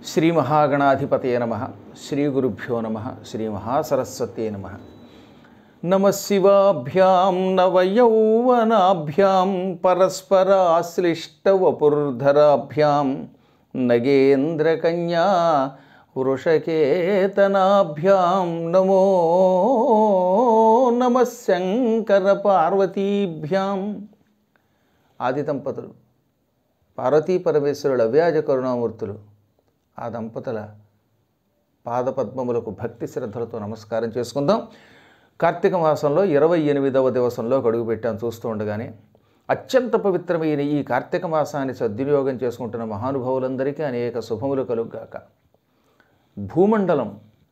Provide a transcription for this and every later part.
శ్రీ మహాగణాధిపతయ నమ శ్రీ గురుభ్యో నమ శ్రీ మహాసరస్వతే నమ నమ శివాభ్యాం నవయౌవనాభ్యాం పరస్పరాశ్లిష్టవపుర్ధరాభ్యాం నగేంద్రకన్యా వృషకేతనాభ్యాం నమో నమ శంకర పార్వతీభ్యాం ఆది దంపతులు పార్వతీ పరమేశ్వరుల అవ్యాజ కరుణామూర్తులు ఆ దంపతుల పాదపద్మములకు భక్తి శ్రద్ధలతో నమస్కారం చేసుకుందాం కార్తీక మాసంలో ఇరవై ఎనిమిదవ దివసంలో అడుగు పెట్టాను చూస్తూ ఉండగానే అత్యంత పవిత్రమైన ఈ కార్తీక మాసాన్ని సద్వినియోగం చేసుకుంటున్న మహానుభావులందరికీ అనేక శుభములు కలుగుగాక భూమండలం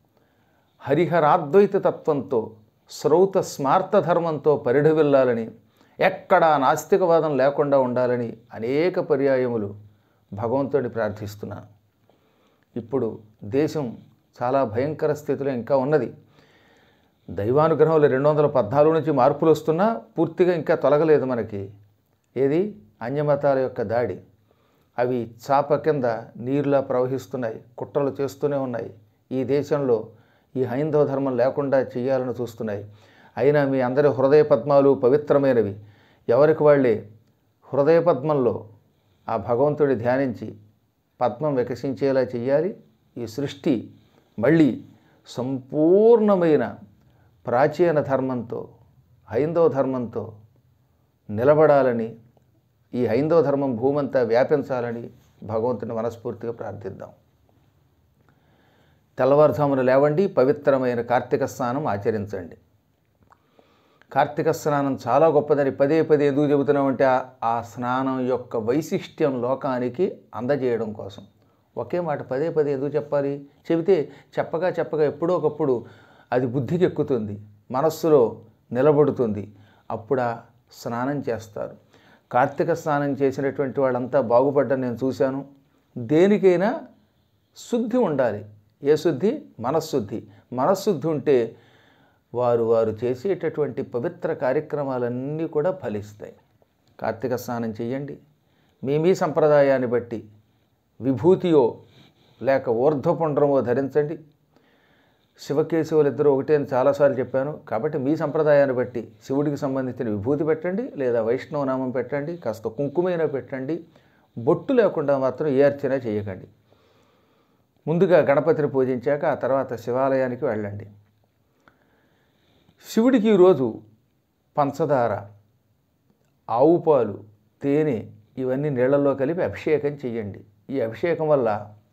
హరిహరాద్వైత తత్వంతో శ్రౌత స్మార్త ధర్మంతో పరిఢవిల్లాలని ఎక్కడా నాస్తికవాదం లేకుండా ఉండాలని అనేక పర్యాయములు భగవంతుడిని ప్రార్థిస్తున్నాను ఇప్పుడు దేశం చాలా భయంకర స్థితిలో ఇంకా ఉన్నది దైవానుగ్రహంలో రెండు వందల పద్నాలుగు నుంచి మార్పులు వస్తున్నా పూర్తిగా ఇంకా తొలగలేదు మనకి ఏది అన్యమతాల యొక్క దాడి అవి చాప కింద నీరులా ప్రవహిస్తున్నాయి కుట్రలు చేస్తూనే ఉన్నాయి ఈ దేశంలో ఈ హైందవ ధర్మం లేకుండా చేయాలని చూస్తున్నాయి అయినా మీ అందరి హృదయ పద్మాలు పవిత్రమైనవి ఎవరికి వాళ్ళే హృదయ పద్మంలో ఆ భగవంతుడి ధ్యానించి పద్మం వికసించేలా చేయాలి ఈ సృష్టి మళ్ళీ సంపూర్ణమైన ప్రాచీన ధర్మంతో హైందవ ధర్మంతో నిలబడాలని ఈ హైందవ ధర్మం భూమంతా వ్యాపించాలని భగవంతుని మనస్ఫూర్తిగా ప్రార్థిద్దాం తెల్లవారుజామున లేవండి పవిత్రమైన కార్తీక స్నానం ఆచరించండి కార్తీక స్నానం చాలా గొప్పదని పదే పదే ఎందుకు చెబుతున్నామంటే ఆ- ఆ స్నానం యొక్క వైశిష్ట్యం లోకానికి అందజేయడం కోసం ఒకే మాట పదే పదే ఎందుకు చెప్పాలి చెబితే చెప్పగా చెప్పగా ఎప్పుడో ఒకప్పుడు అది బుద్ధికి ఎక్కుతుంది మనస్సులో నిలబడుతుంది అప్పుడు ఆ స్నానం చేస్తారు కార్తీక స్నానం చేసినటువంటి వాళ్ళంతా బాగుపడ్డం నేను చూశాను దేనికైనా శుద్ధి ఉండాలి ఏ శుద్ధి మనశ్శుద్ధి మనశ్శుద్ధి ఉంటే వారు వారు చేసేటటువంటి పవిత్ర కార్యక్రమాలన్నీ కూడా ఫలిస్తాయి కార్తీక స్నానం చేయండి మీ మీ సంప్రదాయాన్ని బట్టి విభూతియో లేక ఊర్ధ్వపుండ్రమో ధరించండి శివకేశవులు ఇద్దరు ఒకటే అని చాలాసార్లు చెప్పాను కాబట్టి మీ సంప్రదాయాన్ని బట్టి శివుడికి సంబంధించిన విభూతి పెట్టండి లేదా వైష్ణవ నామం పెట్టండి కాస్త కుంకుమైనా పెట్టండి బొట్టు లేకుండా మాత్రం ఏ అర్చన చేయకండి ముందుగా గణపతిని పూజించాక ఆ తర్వాత శివాలయానికి వెళ్ళండి శివుడికి ఈరోజు పంచదార ఆవు పాలు తేనె ఇవన్నీ నీళ్ళల్లో కలిపి అభిషేకం చేయండి ఈ అభిషేకం వల్ల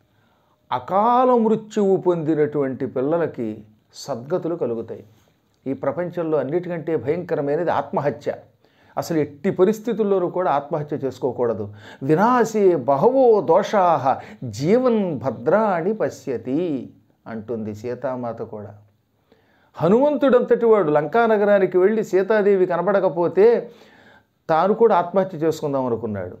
అకాల మృత్యువు పొందినటువంటి పిల్లలకి సద్గతులు కలుగుతాయి ఈ ప్రపంచంలో అన్నిటికంటే భయంకరమైనది ఆత్మహత్య అసలు ఎట్టి పరిస్థితుల్లోనూ కూడా ఆత్మహత్య చేసుకోకూడదు వినాశే బహవో దోషాహ జీవన్ భద్రాణి పశ్యతి అంటుంది సీతామాత కూడా హనుమంతుడంతటి వాడు లంకానగరానికి వెళ్ళి సీతాదేవి కనబడకపోతే తాను కూడా ఆత్మహత్య చేసుకుందాం అనుకున్నాడు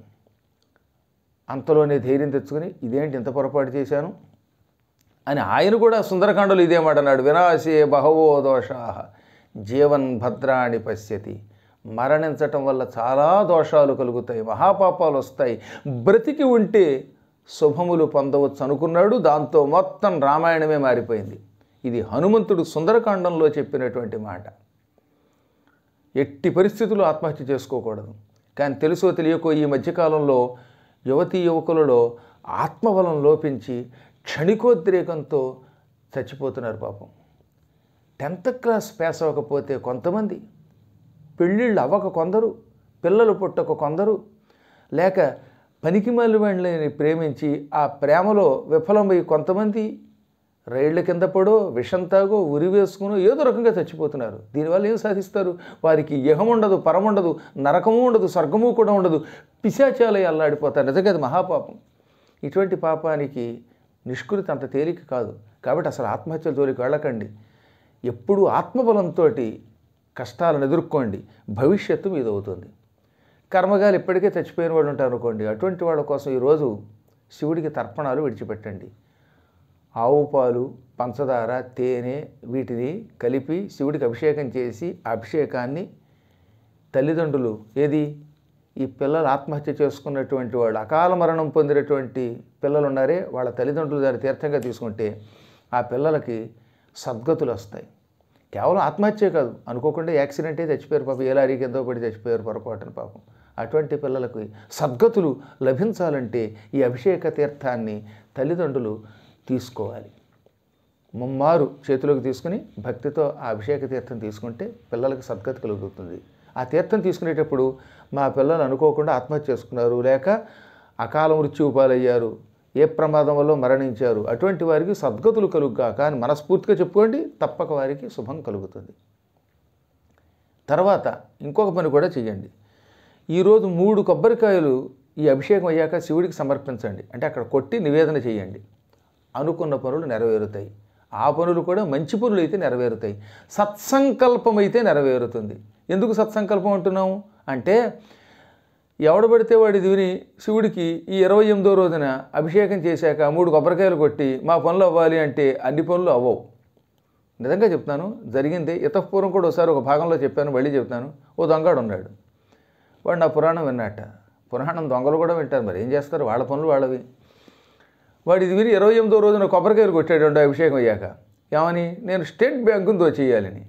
అంతలోనే ధైర్యం తెచ్చుకుని ఇదేంటి ఇంత పొరపాటు చేశాను అని ఆయన కూడా సుందరకాండలో ఇదే మాట అన్నాడు వినాశే బహవో దోషా జీవన్ భద్రాణి పశ్యతి మరణించటం వల్ల చాలా దోషాలు కలుగుతాయి మహాపాపాలు వస్తాయి బ్రతికి ఉంటే శుభములు పొందవచ్చు అనుకున్నాడు దాంతో మొత్తం రామాయణమే మారిపోయింది ఇది హనుమంతుడు సుందరకాండంలో చెప్పినటువంటి మాట ఎట్టి పరిస్థితుల్లో ఆత్మహత్య చేసుకోకూడదు కానీ తెలుసో తెలియకో ఈ మధ్యకాలంలో యువతీ యువకులలో ఆత్మబలం లోపించి క్షణికోద్రేకంతో చచ్చిపోతున్నారు పాపం టెన్త్ క్లాస్ పాస్ అవ్వకపోతే కొంతమంది పెళ్ళిళ్ళు అవ్వక కొందరు పిల్లలు పుట్టక కొందరు లేక పనికి వాళ్ళని ప్రేమించి ఆ ప్రేమలో విఫలమై కొంతమంది రైళ్ల కింద పడో విషం తాగో ఉరి వేసుకునో ఏదో రకంగా చచ్చిపోతున్నారు దీనివల్ల ఏం సాధిస్తారు వారికి ఇహం ఉండదు పరం ఉండదు నరకము ఉండదు స్వర్గము కూడా ఉండదు పిశాచాలే అల్లాడిపోతారు నిజంగా అది మహాపాపం ఇటువంటి పాపానికి నిష్కృతి అంత తేలిక కాదు కాబట్టి అసలు ఆత్మహత్యల జోలికి వెళ్ళకండి ఎప్పుడూ ఆత్మబలంతో కష్టాలను ఎదుర్కోండి భవిష్యత్తు మీద అవుతుంది కర్మగాలు ఇప్పటికే చచ్చిపోయిన వాళ్ళు ఉంటారు అనుకోండి అటువంటి వాళ్ళ కోసం ఈరోజు శివుడికి తర్పణాలు విడిచిపెట్టండి ఆవు పాలు పంచదార తేనె వీటిని కలిపి శివుడికి అభిషేకం చేసి ఆ అభిషేకాన్ని తల్లిదండ్రులు ఏది ఈ పిల్లలు ఆత్మహత్య చేసుకున్నటువంటి వాళ్ళు అకాల మరణం పొందినటువంటి పిల్లలు ఉన్నారే వాళ్ళ తల్లిదండ్రులు దాన్ని తీర్థంగా తీసుకుంటే ఆ పిల్లలకి సద్గతులు వస్తాయి కేవలం ఆత్మహత్యే కాదు అనుకోకుండా యాక్సిడెంటే చచ్చిపోయారు పాపం ఏ లారీ కింద పడి చచ్చిపోయారు పొరపాటున పాపం అటువంటి పిల్లలకు సద్గతులు లభించాలంటే ఈ అభిషేక తీర్థాన్ని తల్లిదండ్రులు తీసుకోవాలి ముమ్మారు చేతిలోకి తీసుకుని భక్తితో ఆ అభిషేక తీర్థం తీసుకుంటే పిల్లలకి సద్గతి కలుగుతుంది ఆ తీర్థం తీసుకునేటప్పుడు మా పిల్లలు అనుకోకుండా ఆత్మహత్య చేసుకున్నారు లేక అకాల మృత్యువు పాలయ్యారు ఏ ప్రమాదం వల్ల మరణించారు అటువంటి వారికి సద్గతులు కలుగుగా కానీ మనస్ఫూర్తిగా చెప్పుకోండి తప్పక వారికి శుభం కలుగుతుంది తర్వాత ఇంకొక పని కూడా చేయండి ఈరోజు మూడు కొబ్బరికాయలు ఈ అభిషేకం అయ్యాక శివుడికి సమర్పించండి అంటే అక్కడ కొట్టి నివేదన చేయండి అనుకున్న పనులు నెరవేరుతాయి ఆ పనులు కూడా మంచి పనులు అయితే నెరవేరుతాయి సత్సంకల్పం అయితే నెరవేరుతుంది ఎందుకు సత్సంకల్పం అంటున్నాము అంటే ఎవడబడితే వాడి విని శివుడికి ఈ ఇరవై ఎనిమిదో రోజున అభిషేకం చేశాక మూడు కొబ్బరికాయలు కొట్టి మా పనులు అవ్వాలి అంటే అన్ని పనులు అవ్వవు నిజంగా చెప్తాను జరిగింది ఇతపూర్వం కూడా ఒకసారి ఒక భాగంలో చెప్పాను మళ్ళీ చెప్తాను ఓ దొంగడు ఉన్నాడు వాడు నా పురాణం విన్నట్ట పురాణం దొంగలు కూడా వింటారు మరి ఏం చేస్తారు వాళ్ళ పనులు వాళ్ళవి వాడు ఇది విని ఇరవై ఎనిమిదో రోజున కొబ్బరికాయలు కొట్టాడు అభిషేకం అయ్యాక ఏమని నేను స్టేట్ బ్యాంకును దోచేయాలని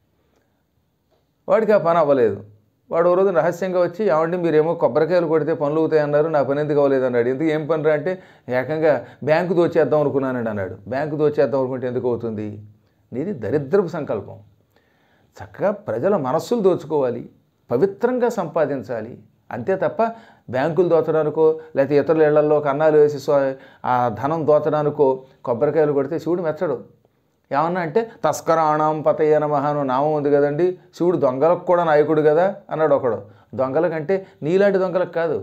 వాడికి ఆ పని అవ్వలేదు వాడు ఓ రోజు రహస్యంగా వచ్చి ఏమంటే మీరేమో కొబ్బరికాయలు కొడితే పనులు అవుతాయి అన్నారు నా పని ఎందుకు అవ్వలేదు అన్నాడు ఎందుకు ఏం పని రా అంటే ఏకంగా బ్యాంకు దోచేద్దాం అనుకున్నానండి అన్నాడు బ్యాంకు దోచేద్దాం అనుకుంటే ఎందుకు అవుతుంది నీది దరిద్రపు సంకల్పం చక్కగా ప్రజల మనస్సులు దోచుకోవాలి పవిత్రంగా సంపాదించాలి అంతే తప్ప బ్యాంకులు దోచడానికో లేకపోతే ఇతరుల ఇళ్లలో కన్నాలు వేసి స్వ- ఆ ధనం దోచడానికో కొబ్బరికాయలు కొడితే శివుడు మెచ్చడు ఏమన్నా అంటే తస్కరాణం పతయ్య నమః అని నామం ఉంది కదండి శివుడు దొంగలకు కూడా నాయకుడు కదా అన్నాడు ఒకడు దొంగలకంటే నీలాంటి దొంగలకు కాదు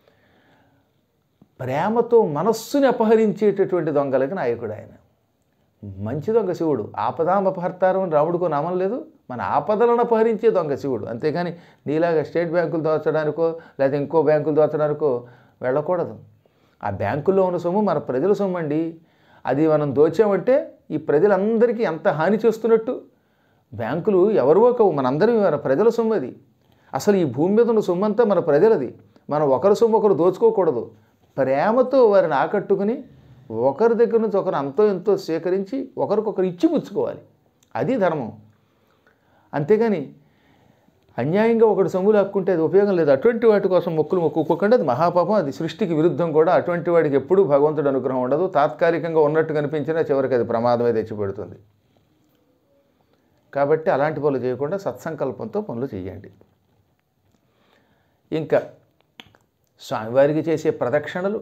ప్రేమతో మనస్సుని అపహరించేటటువంటి దొంగలకి నాయకుడు ఆయన మంచి దొంగ శివుడు ఆపదాం అపహర్తారం అని రాముడికో నామం లేదు మన ఆపదలను అపహరించే దొంగ శివుడు అంతేగాని నీలాగా స్టేట్ బ్యాంకులు దోచడానికో లేదా ఇంకో బ్యాంకులు దోచడానికో వెళ్ళకూడదు ఆ బ్యాంకుల్లో ఉన్న సొమ్ము మన ప్రజల సొమ్ము అండి అది మనం దోచామంటే ఈ ప్రజలందరికీ ఎంత హాని చేస్తున్నట్టు బ్యాంకులు ఎవరివో కావు మనందరి మన ప్రజల సొమ్ము అది అసలు ఈ భూమి మీద ఉన్న సొమ్ము అంతా మన ప్రజలది మనం ఒకరి సొమ్ము ఒకరు దోచుకోకూడదు ప్రేమతో వారిని ఆకట్టుకుని ఒకరి దగ్గర నుంచి ఒకరు అంతో ఎంతో సేకరించి ఒకరికొకరు ఇచ్చి పుచ్చుకోవాలి అది ధర్మం అంతేగాని అన్యాయంగా ఒకటి సొమ్ము లాక్కుంటే అది ఉపయోగం లేదు అటువంటి వాటి కోసం మొక్కులు మొక్కుకోకుండా అది మహాపాపం అది సృష్టికి విరుద్ధం కూడా అటువంటి వాడికి ఎప్పుడూ భగవంతుడు అనుగ్రహం ఉండదు తాత్కాలికంగా ఉన్నట్టు కనిపించినా చివరికి అది ప్రమాదమే తెచ్చిపెడుతుంది కాబట్టి అలాంటి పనులు చేయకుండా సత్సంకల్పంతో పనులు చేయండి ఇంకా స్వామివారికి చేసే ప్రదక్షిణలు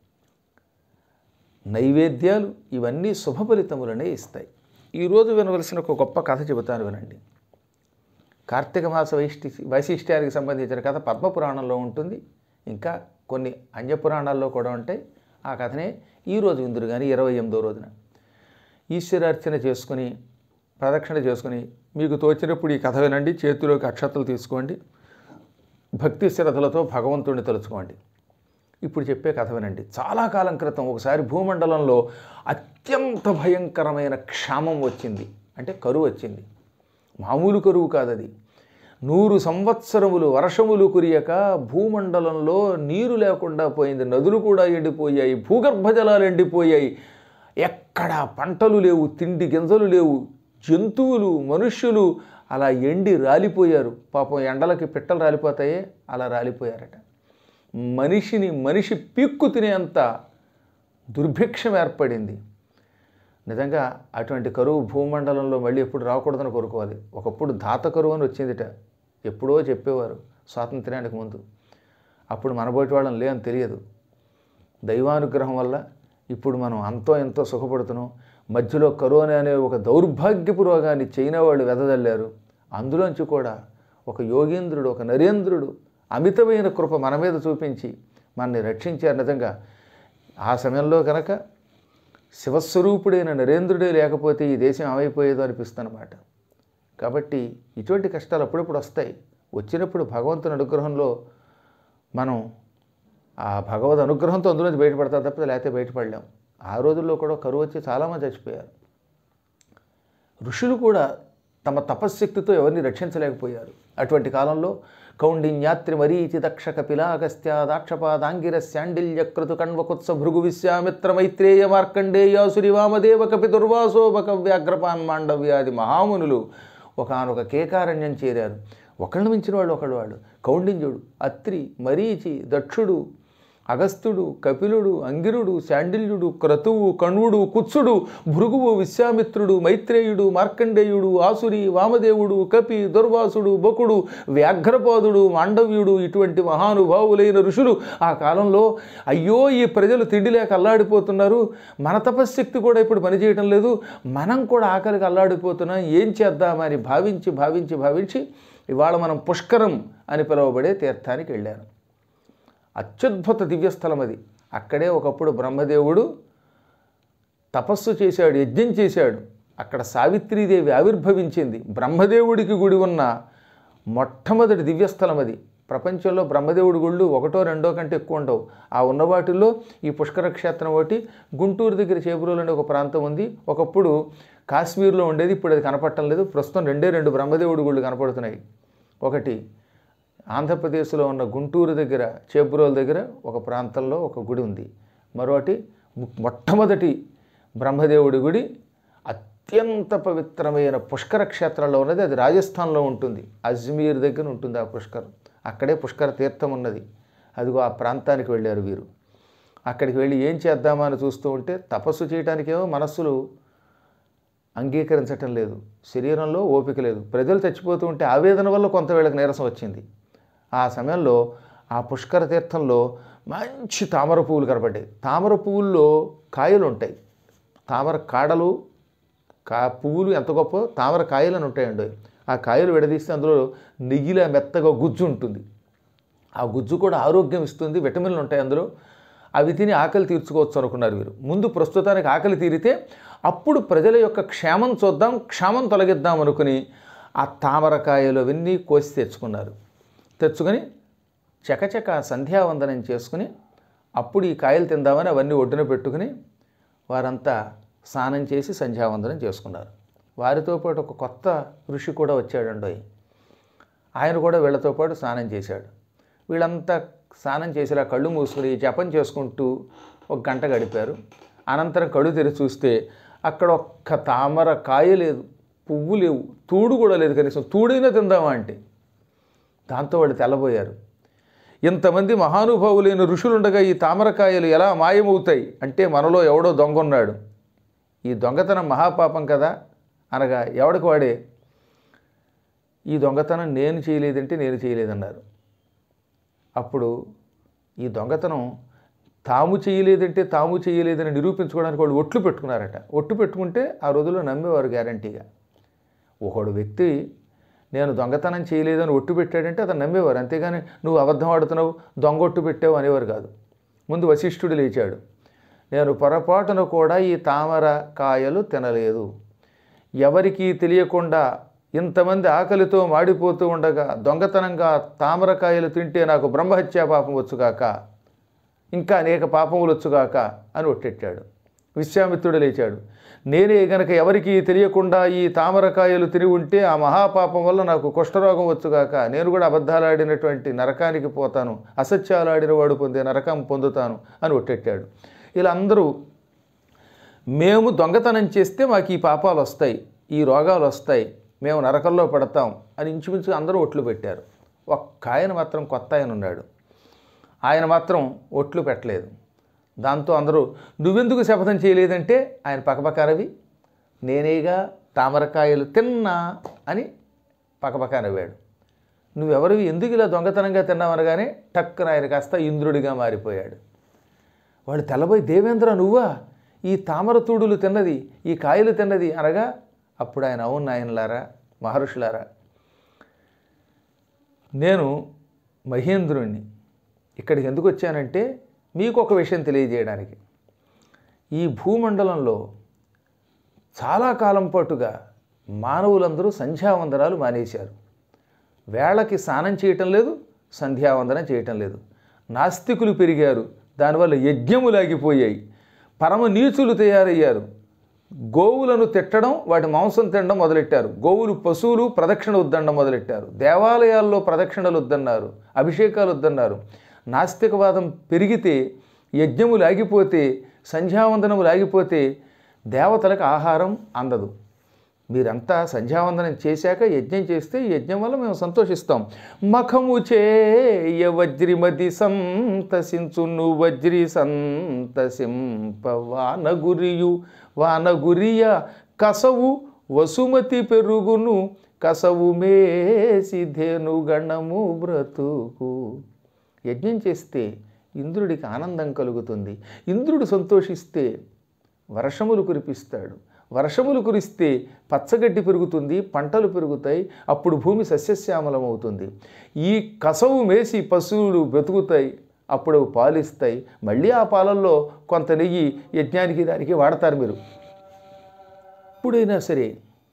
నైవేద్యాలు ఇవన్నీ శుభ ఫలితములనే ఇస్తాయి ఈరోజు వినవలసిన ఒక గొప్ప కథ చెబుతాను వినండి కార్తీక మాస వైష్టి వైశిష్ట్యానికి సంబంధించిన కథ పద్మపురాణంలో ఉంటుంది ఇంకా కొన్ని అన్యపురాణాల్లో కూడా ఉంటాయి ఆ కథనే ఈరోజు ఇందురు కానీ ఇరవై ఎనిమిదో రోజున ఈశ్వరార్చన చేసుకుని ప్రదక్షిణ చేసుకుని మీకు తోచినప్పుడు ఈ కథ వినండి చేతిలోకి అక్షతలు తీసుకోండి భక్తి శ్రద్ధలతో భగవంతుడిని తలుచుకోండి ఇప్పుడు చెప్పే కథ వినండి చాలా కాలం క్రితం ఒకసారి భూమండలంలో అత్యంత భయంకరమైన క్షామం వచ్చింది అంటే కరువు వచ్చింది మామూలు కరువు కాదది నూరు సంవత్సరములు వర్షములు కురియక భూమండలంలో నీరు లేకుండా పోయింది నదులు కూడా ఎండిపోయాయి భూగర్భ జలాలు ఎండిపోయాయి ఎక్కడా పంటలు లేవు తిండి గింజలు లేవు జంతువులు మనుష్యులు అలా ఎండి రాలిపోయారు పాపం ఎండలకి పిట్టలు రాలిపోతాయే అలా రాలిపోయారట మనిషిని మనిషి పీక్కు తినేంత దుర్భిక్షం ఏర్పడింది నిజంగా అటువంటి కరువు భూమండలంలో మళ్ళీ ఎప్పుడు రాకూడదని కోరుకోవాలి ఒకప్పుడు దాత కరువు అని వచ్చిందిట ఎప్పుడో చెప్పేవారు స్వాతంత్ర్యానికి ముందు అప్పుడు మనబోటి వాళ్ళని లేని తెలియదు దైవానుగ్రహం వల్ల ఇప్పుడు మనం అంతో ఎంతో సుఖపడుతున్నాం మధ్యలో కరోనా అనే ఒక దౌర్భాగ్యపు రోగాన్ని చైనా వాళ్ళు వెదజల్లారు అందులోంచి కూడా ఒక యోగేంద్రుడు ఒక నరేంద్రుడు అమితమైన కృప మన మీద చూపించి మనని రక్షించారు నిజంగా ఆ సమయంలో కనుక శివస్వరూపుడైన నరేంద్రుడే లేకపోతే ఈ దేశం ఏమైపోయేదో అనిపిస్తుందన్నమాట కాబట్టి ఇటువంటి కష్టాలు అప్పుడప్పుడు వస్తాయి వచ్చినప్పుడు భగవంతుని అనుగ్రహంలో మనం ఆ భగవద్ అనుగ్రహంతో అందులోంచి బయటపడతాం తప్పితే లేకపోతే బయటపడలేం ఆ రోజుల్లో కూడా కరువు వచ్చి చాలామంది చచ్చిపోయారు ఋషులు కూడా తమ తపశ్శక్తితో ఎవరిని రక్షించలేకపోయారు అటువంటి కాలంలో కౌండిన్యాత్రి మరీచి దక్ష కపిలాగస్త్య దాక్షపాదాంగిర శాండిల్య క్రతు కణ్వకుత్స భృగు విశ్వామిత్ర మైత్రేయ మార్కండేయాసురి వామదేవ కపి దుర్వాసోపక వ్యాఘ్రపాన్ మాండవ్యాది మహామునులు ఒకనొక కేకారణ్యం చేరారు ఒకళ్ళని మించిన వాళ్ళు ఒకళ్ళు వాళ్ళు కౌండిన్యుడు అత్రి మరీచి దక్షుడు అగస్త్యుడు కపిలుడు అంగిరుడు శాండిల్యుడు క్రతువు కణ్వుడు కుత్సుడు భృగువు విశ్వామిత్రుడు మైత్రేయుడు మార్కండేయుడు ఆసురి వామదేవుడు కపి దుర్వాసుడు బకుడు వ్యాఘ్రపాదుడు మాండవ్యుడు ఇటువంటి మహానుభావులైన ఋషులు ఆ కాలంలో అయ్యో ఈ ప్రజలు తిండి లేక అల్లాడిపోతున్నారు మన తపశ్శక్తి కూడా ఇప్పుడు పనిచేయటం లేదు మనం కూడా ఆకలికి అల్లాడిపోతున్నాం ఏం చేద్దామని భావించి భావించి భావించి ఇవాళ మనం పుష్కరం అని పిలువబడే తీర్థానికి వెళ్ళారు అత్యద్భుత దివ్యస్థలం అది అక్కడే ఒకప్పుడు బ్రహ్మదేవుడు తపస్సు చేశాడు యజ్ఞం చేశాడు అక్కడ సావిత్రీదేవి ఆవిర్భవించింది బ్రహ్మదేవుడికి గుడి ఉన్న మొట్టమొదటి దివ్యస్థలం అది ప్రపంచంలో బ్రహ్మదేవుడి గుళ్ళు ఒకటో రెండో కంటే ఎక్కువ ఉండవు ఆ ఉన్న వాటిల్లో ఈ పుష్కర క్షేత్రం ఒకటి గుంటూరు దగ్గర చేపురోలు అనే ఒక ప్రాంతం ఉంది ఒకప్పుడు కాశ్మీర్లో ఉండేది ఇప్పుడు అది కనపడటం లేదు ప్రస్తుతం రెండే రెండు బ్రహ్మదేవుడి గుళ్ళు కనపడుతున్నాయి ఒకటి ఆంధ్రప్రదేశ్లో ఉన్న గుంటూరు దగ్గర చేపురోల దగ్గర ఒక ప్రాంతంలో ఒక గుడి ఉంది మరొకటి ము- మొట్టమొదటి బ్రహ్మదేవుడి గుడి అత్యంత పవిత్రమైన పుష్కర క్షేత్రంలో ఉన్నది అది రాజస్థాన్లో ఉంటుంది అజ్మీర్ దగ్గర ఉంటుంది ఆ పుష్కరం అక్కడే పుష్కర తీర్థం ఉన్నది అదిగో ఆ ప్రాంతానికి వెళ్ళారు వీరు అక్కడికి వెళ్ళి ఏం చేద్దామా అని చూస్తూ ఉంటే తపస్సు చేయడానికేమో మనస్సులు అంగీకరించటం లేదు శరీరంలో ఓపిక లేదు ప్రజలు చచ్చిపోతూ ఉంటే ఆవేదన వల్ల కొంత వీళ్ళకి నీరసం వచ్చింది ఆ సమయంలో ఆ పుష్కర తీర్థంలో మంచి తామర పువ్వులు కనపడ్డాయి తామర పువ్వుల్లో కాయలు ఉంటాయి తామర కాడలు కా పువ్వులు ఎంత గొప్ప తామర కాయలు అని ఉంటాయండి ఆ కాయలు విడదీస్తే అందులో నెయ్యిలా మెత్తగా గుజ్జు ఉంటుంది ఆ గుజ్జు కూడా ఆరోగ్యం ఇస్తుంది విటమిన్లు ఉంటాయి అందులో అవి తిని ఆకలి తీర్చుకోవచ్చు అనుకున్నారు వీరు ముందు ప్రస్తుతానికి ఆకలి తీరితే అప్పుడు ప్రజల యొక్క క్షేమం చూద్దాం క్షేమం తొలగిద్దాం అనుకుని ఆ తామరకాయలు అవన్నీ కోసి తెచ్చుకున్నారు తెచ్చుకొని చకచక సంధ్యావందనం చేసుకుని అప్పుడు ఈ కాయలు తిందామని అవన్నీ ఒడ్డున పెట్టుకుని వారంతా స్నానం చేసి సంధ్యావందనం చేసుకున్నారు వారితో పాటు ఒక కొత్త ఋషి కూడా వచ్చాడండి ఆయన కూడా వీళ్ళతో పాటు స్నానం చేశాడు వీళ్ళంతా స్నానం చేసిలా కళ్ళు మూసుకుని జపం చేసుకుంటూ ఒక గంట గడిపారు అనంతరం కళ్ళు తెరిచి చూస్తే అక్కడ ఒక్క తామర కాయ లేదు పువ్వు లేవు తూడు కూడా లేదు కనీసం తూడైనా తిందామా అంటే దాంతో వాళ్ళు తెల్లబోయారు ఇంతమంది మహానుభావులైన ఋషులుండగా ఈ తామరకాయలు ఎలా మాయమవుతాయి అంటే మనలో ఎవడో దొంగ ఉన్నాడు ఈ దొంగతనం మహాపాపం కదా అనగా ఎవడికి వాడే ఈ దొంగతనం నేను చేయలేదంటే నేను చేయలేదన్నారు అప్పుడు ఈ దొంగతనం తాము చేయలేదంటే తాము చేయలేదని నిరూపించుకోవడానికి వాళ్ళు ఒట్లు పెట్టుకున్నారట ఒట్టు పెట్టుకుంటే ఆ రోజుల్లో నమ్మేవారు గ్యారంటీగా ఒకడు వ్యక్తి నేను దొంగతనం చేయలేదని ఒట్టు పెట్టాడంటే అతను నమ్మేవారు అంతేగాని నువ్వు అబద్ధం ఆడుతున్నావు దొంగ ఒట్టు పెట్టావు అనేవారు కాదు ముందు వశిష్ఠుడు లేచాడు నేను పొరపాటున కూడా ఈ తామర కాయలు తినలేదు ఎవరికీ తెలియకుండా ఇంతమంది ఆకలితో మాడిపోతూ ఉండగా దొంగతనంగా తామరకాయలు తింటే నాకు బ్రహ్మహత్యా పాపం వచ్చుగాక ఇంకా అనేక పాపములు వచ్చుగాక అని ఒట్టెట్టాడు విశ్వామిత్రుడు లేచాడు నేనే గనక ఎవరికీ తెలియకుండా ఈ తామరకాయలు తిని ఉంటే ఆ మహాపాపం వల్ల నాకు కుష్ఠరోగం వచ్చుగాక నేను కూడా అబద్ధాలాడినటువంటి నరకానికి పోతాను అసత్యాలు ఆడిన వాడు పొందే నరకం పొందుతాను అని ఒట్టెట్టాడు ఇలా అందరూ మేము దొంగతనం చేస్తే మాకు ఈ పాపాలు వస్తాయి ఈ రోగాలు వస్తాయి మేము నరకంలో పడతాం అని ఇంచుమించు అందరూ ఒట్లు పెట్టారు ఒక్క ఆయన మాత్రం కొత్త ఆయన ఉన్నాడు ఆయన మాత్రం ఒట్లు పెట్టలేదు దాంతో అందరూ నువ్వెందుకు శపథం చేయలేదంటే ఆయన పక్కపక్కనవి నేనేగా తామరకాయలు తిన్నా అని పక్కపక్క నవ్వాడు నువ్వెవరివి ఎందుకు ఇలా దొంగతనంగా తిన్నావనగానే టక్కున ఆయన కాస్త ఇంద్రుడిగా మారిపోయాడు వాళ్ళు తెల్లబోయి దేవేంద్ర నువ్వా ఈ తామర తూడులు తిన్నది ఈ కాయలు తిన్నది అనగా అప్పుడు ఆయన అవును నాయనలారా మహర్షులారా నేను మహేంద్రుణ్ణి ఇక్కడికి ఎందుకు వచ్చానంటే మీకు ఒక విషయం తెలియజేయడానికి ఈ భూమండలంలో చాలా కాలం పాటుగా మానవులందరూ సంధ్యావందనాలు మానేశారు వేళకి స్నానం చేయటం లేదు సంధ్యావందనం చేయటం లేదు నాస్తికులు పెరిగారు దానివల్ల యజ్ఞములాగిపోయాయి పరమ నీచులు తయారయ్యారు గోవులను తిట్టడం వాటి మాంసం తినడం మొదలెట్టారు గోవులు పశువులు ప్రదక్షిణ వద్దనడం మొదలెట్టారు దేవాలయాల్లో ప్రదక్షిణలు వద్దన్నారు అభిషేకాలు వద్దన్నారు నాస్తికవాదం పెరిగితే యజ్ఞములు ఆగిపోతే సంధ్యావందనములు ఆగిపోతే దేవతలకు ఆహారం అందదు మీరంతా సంధ్యావందనం చేశాక యజ్ఞం చేస్తే ఈ యజ్ఞం వల్ల మేము సంతోషిస్తాం మఖము చేయ వజ్రిమతి సంతసించును వజ్రి సంతసింప వానగురియు వానగురియ కసవు వసుమతి పెరుగును కసవు మేసి ధేనుగణము బ్రతుకు యజ్ఞం చేస్తే ఇంద్రుడికి ఆనందం కలుగుతుంది ఇంద్రుడు సంతోషిస్తే వర్షములు కురిపిస్తాడు వర్షములు కురిస్తే పచ్చగడ్డి పెరుగుతుంది పంటలు పెరుగుతాయి అప్పుడు భూమి సస్యశ్యామలం అవుతుంది ఈ కసవు మేసి పశువులు బ్రతుకుతాయి అప్పుడు అవి పాలిస్తాయి మళ్ళీ ఆ పాలల్లో కొంత నెయ్యి యజ్ఞానికి దానికి వాడతారు మీరు ఎప్పుడైనా సరే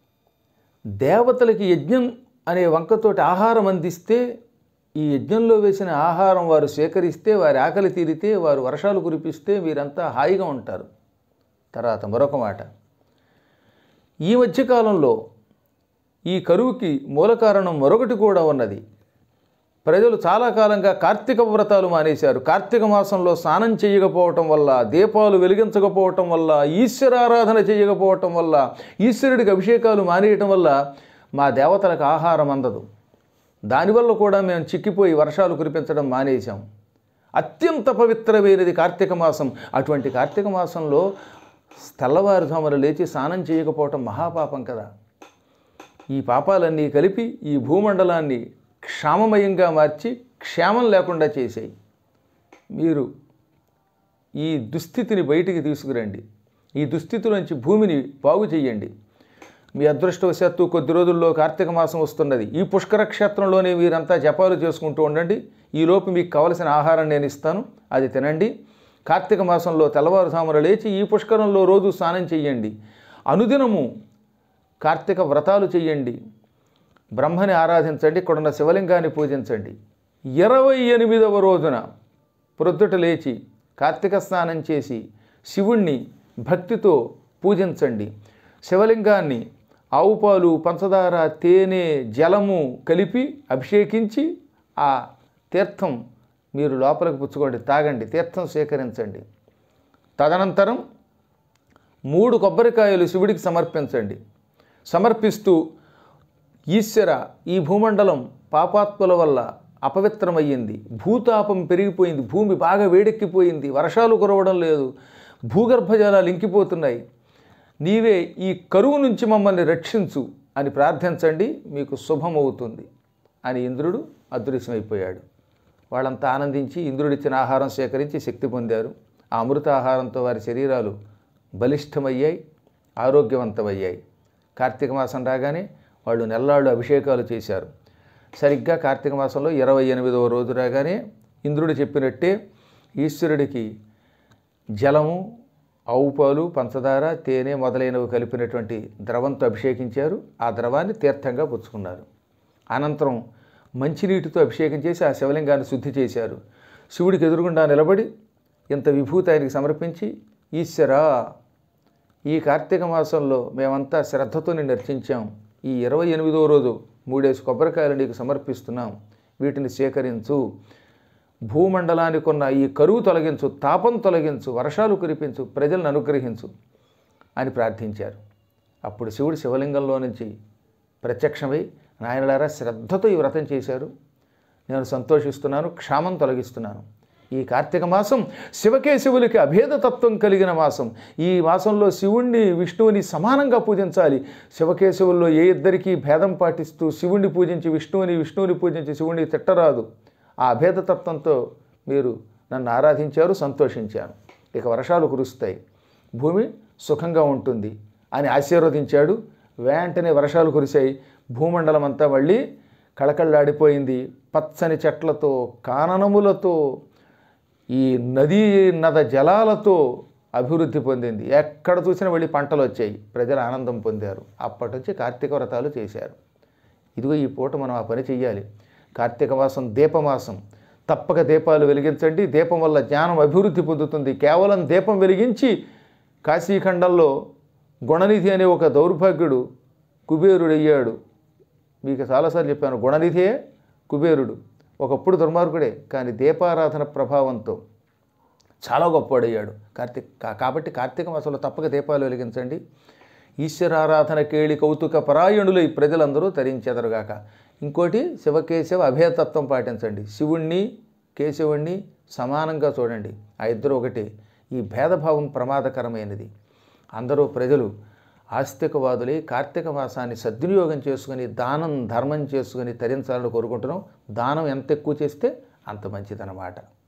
దేవతలకి యజ్ఞం అనే వంకతోటి ఆహారం అందిస్తే ఈ యజ్ఞంలో వేసిన ఆహారం వారు స్వీకరిస్తే వారి ఆకలి తీరితే వారు వర్షాలు కురిపిస్తే వీరంతా హాయిగా ఉంటారు తర్వాత మరొక మాట ఈ మధ్యకాలంలో ఈ కరువుకి మూల కారణం మరొకటి కూడా ఉన్నది ప్రజలు చాలా కాలంగా కార్తీక వ్రతాలు మానేశారు కార్తీక మాసంలో స్నానం చేయకపోవటం వల్ల దీపాలు వెలిగించకపోవటం వల్ల ఈశ్వరారాధన చేయకపోవటం వల్ల ఈశ్వరుడికి అభిషేకాలు మానేయటం వల్ల మా దేవతలకు ఆహారం అందదు దానివల్ల కూడా మేము చిక్కిపోయి వర్షాలు కురిపించడం మానేశాం అత్యంత పవిత్రమైనది కార్తీక మాసం అటువంటి కార్తీక మాసంలో తెల్లవారుజామున లేచి స్నానం చేయకపోవటం మహాపాపం కదా ఈ పాపాలన్నీ కలిపి ఈ భూమండలాన్ని క్షామమయంగా మార్చి క్షేమం లేకుండా చేసాయి మీరు ఈ దుస్థితిని బయటికి తీసుకురండి ఈ దుస్థితిలోంచి భూమిని బాగు చేయండి మీ అదృష్టవశాత్తు కొద్ది రోజుల్లో కార్తీక మాసం వస్తున్నది ఈ పుష్కర క్షేత్రంలోనే మీరంతా జపాలు చేసుకుంటూ ఉండండి ఈలోపు మీకు కావలసిన ఆహారం నేను ఇస్తాను అది తినండి కార్తీక మాసంలో తెల్లవారుజామున లేచి ఈ పుష్కరంలో రోజు స్నానం చేయండి అనుదినము కార్తీక వ్రతాలు చేయండి బ్రహ్మని ఆరాధించండి ఇక్కడున్న శివలింగాన్ని పూజించండి ఇరవై ఎనిమిదవ రోజున ప్రొద్దుట లేచి కార్తీక స్నానం చేసి శివుణ్ణి భక్తితో పూజించండి శివలింగాన్ని ఆవు పాలు పంచదార తేనె జలము కలిపి అభిషేకించి ఆ తీర్థం మీరు లోపలికి పుచ్చుకోండి తాగండి తీర్థం స్వీకరించండి తదనంతరం మూడు కొబ్బరికాయలు శివుడికి సమర్పించండి సమర్పిస్తూ ఈశ్వర ఈ భూమండలం పాపాత్మల వల్ల అపవిత్రమయ్యింది భూతాపం పెరిగిపోయింది భూమి బాగా వేడెక్కిపోయింది వర్షాలు కురవడం లేదు భూగర్భ జలాలు ఇంకిపోతున్నాయి నీవే ఈ కరువు నుంచి మమ్మల్ని రక్షించు అని ప్రార్థించండి మీకు శుభమవుతుంది అని ఇంద్రుడు అదృశ్యమైపోయాడు వాళ్ళంతా ఆనందించి ఇంద్రుడిచ్చిన ఆహారం సేకరించి శక్తి పొందారు ఆ అమృత ఆహారంతో వారి శరీరాలు బలిష్టమయ్యాయి ఆరోగ్యవంతమయ్యాయి కార్తీక మాసం రాగానే వాళ్ళు నెల్లాళ్ళు అభిషేకాలు చేశారు సరిగ్గా కార్తీక మాసంలో ఇరవై ఎనిమిదవ రోజు రాగానే ఇంద్రుడు చెప్పినట్టే ఈశ్వరుడికి జలము ఆవు పాలు పంచదార తేనె మొదలైనవి కలిపినటువంటి ద్రవంతో అభిషేకించారు ఆ ద్రవాన్ని తీర్థంగా పుచ్చుకున్నారు అనంతరం మంచినీటితో అభిషేకం చేసి ఆ శివలింగాన్ని శుద్ధి చేశారు శివుడికి ఎదురుగుండా నిలబడి ఇంత విభూతి ఆయనకి సమర్పించి ఈశ్వరా ఈ కార్తీక మాసంలో మేమంతా శ్రద్ధతో నిన్ను అర్చించాం ఈ ఇరవై ఎనిమిదో రోజు మూడేసి కొబ్బరికాయలు నీకు సమర్పిస్తున్నాం వీటిని సేకరించు భూమండలానికి ఉన్న ఈ కరువు తొలగించు తాపం తొలగించు వర్షాలు కురిపించు ప్రజలను అనుగ్రహించు అని ప్రార్థించారు అప్పుడు శివుడు శివలింగంలో నుంచి ప్రత్యక్షమై నాయనలారా శ్రద్ధతో ఈ వ్రతం చేశారు నేను సంతోషిస్తున్నాను క్షామం తొలగిస్తున్నాను ఈ కార్తీక మాసం శివకేశవులకి అభేదతత్వం కలిగిన మాసం ఈ మాసంలో శివుణ్ణి విష్ణువుని సమానంగా పూజించాలి శివకేశవుల్లో ఏ ఇద్దరికీ భేదం పాటిస్తూ శివుణ్ణి పూజించి విష్ణువుని విష్ణువుని పూజించి శివుణ్ణి తిట్టరాదు ఆ అభేదతత్వంతో మీరు నన్ను ఆరాధించారు సంతోషించాను ఇక వర్షాలు కురుస్తాయి భూమి సుఖంగా ఉంటుంది అని ఆశీర్వదించాడు వెంటనే వర్షాలు కురిశాయి భూమండలం అంతా మళ్ళీ కళకళలాడిపోయింది పచ్చని చెట్లతో కాననములతో ఈ నదీ నద జలాలతో అభివృద్ధి పొందింది ఎక్కడ చూసినా వెళ్ళి పంటలు వచ్చాయి ప్రజలు ఆనందం పొందారు అప్పటి నుంచి కార్తీక వ్రతాలు చేశారు ఇదిగో ఈ పూట మనం ఆ పని చెయ్యాలి కార్తీక మాసం దీపమాసం తప్పక దీపాలు వెలిగించండి దీపం వల్ల జ్ఞానం అభివృద్ధి పొందుతుంది కేవలం దీపం వెలిగించి కాశీఖండంలో గుణనిధి అనే ఒక దౌర్భాగ్యుడు కుబేరుడయ్యాడు మీకు చాలాసార్లు చెప్పాను గుణనిధే కుబేరుడు ఒకప్పుడు దుర్మార్గుడే కానీ దీపారాధన ప్రభావంతో చాలా గొప్పవాడయ్యాడు కార్తీక్ కా- కాబట్టి కార్తీక మాసంలో తప్పక దీపాలు వెలిగించండి ఈశ్వరారాధన కేళి కౌతుక పరాయణులై ప్రజలందరూ తరించెదరుగాక ఇంకోటి శివకేశవ అభేదతత్వం పాటించండి శివుణ్ణి కేశవుణ్ణి సమానంగా చూడండి ఆ ఇద్దరు ఒకటి ఈ భేదభావం ప్రమాదకరమైనది అందరూ ప్రజలు ఆస్తికవాదులై కార్తీక మాసాన్ని సద్వినియోగం చేసుకుని దానం ధర్మం చేసుకుని తరించాలని కోరుకుంటున్నాం దానం ఎంత ఎక్కువ చేస్తే అంత మంచిదన్నమాట